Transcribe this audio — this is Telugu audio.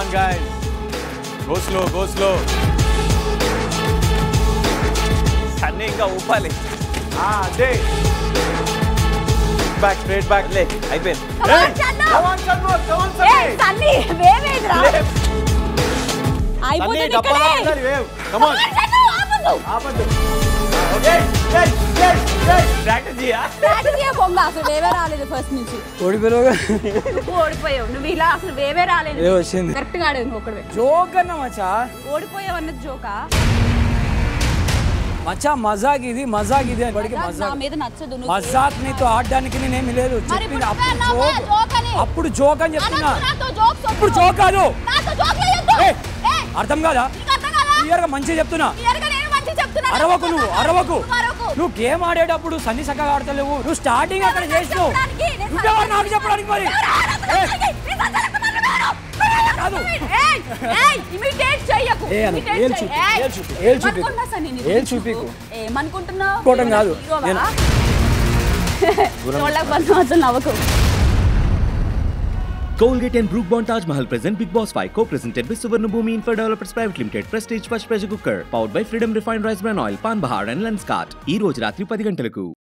on, guys. Go slow, go slow. Sunny ఇంకా ఊపాలి Ah, అదే. Back, straight back. లే అయిపోయింది Come on, Chandu. Come on, Chandu. Come on, A Sunny. Sunny వేవేదిరా Left. Sunny, అయిపోతుంది డబ్బాలో ఇక్కడే ఉండాలి, wave. Come on. చందు, ఆపొద్దు. ఆపద్దు. Okay. Hey, hey, hey. స్ట్రాటజీయా స్ట్రాటజీ పొంగ అసలు వేవే రాలేదు ఫస్ట్ నుంచి ఓడిపోయావుగా నువ్వు ఓడిపోయావు నువ్వు ఇలా అసలు వేవే రాలేదు ఏ వచ్చింది కరెక్ట్ గా ఆడేది నువ్వు ఒక్కడివే జోక్ అన్న మచ్చా ఓడిపోయావు అన్నది జోకా మచ్చా మజాక్ ఇది మజాక్ ఇది అని వాడికి నా మజాక్ మీద నచ్చదు నువ్వు మజాక్ నీతో ఆడడానికి నేనేమి లేదు మరి చెప్పింది ఇప్పుడు అప్పుడు అన్నావు కదా, జోక్ జోక్ అని. అప్పుడు జోక్ అని చెప్తున్నా అనొద్దు నాతో jokes వద్దు. ఇప్పుడు జోక్ కాదు నాతో joke వేయొద్దు. ఏయ్, ఏయ్, అర్థం కాదా నీకు అర్థం కాదా? క్లియర్ గా మంచిగా చెప్తున్నా Clear గా నేను మంచిగా చెప్తున్నాను. అరవకు నువ్వు అరవకు నువ్వు అరవకు. నువ్వు గేమ్ ఆడేటప్పుడు సన్ని చక్కగా ఆడతలేవు నువ్వు స్టార్టింగ్ అక్కడ చేసినావు చెప్పడానికి, నేను నువ్వెవరు నాకు చెప్పడానికి మరి ఎవరు ఆడొద్దు ఏయ్, చెప్పడానికి? నేను సంచలనం ఎవరు? కాదు. ఏయ్, ఏయ్, imitate చెయ్యకు. ఏ అను, Imitate ఏలు చెయ్యి. చూపి, ఏయ్, ఏలు చూపి, ఏలు చూపి. ఏమనుకుంటున్నావు సార్ నేను ఏలు ఇది? చూపికు. ఏమనుకుంటున్నావు అనుకోవటం కాదు. హీరోవా? నేను- వాళ్ళకి బంధం అసలు నవ్వకు Colgate and Brook Bond Taj Mahal present Big Boss 5 co-presented by Suvarna Bhumi Infra Developers Private Limited Prestige First Pressure Cooker powered by Freedom Refined Rice Bran Oil Pan Bahar and Lenskart ఈ రోజు రాత్రి పది గంటలకు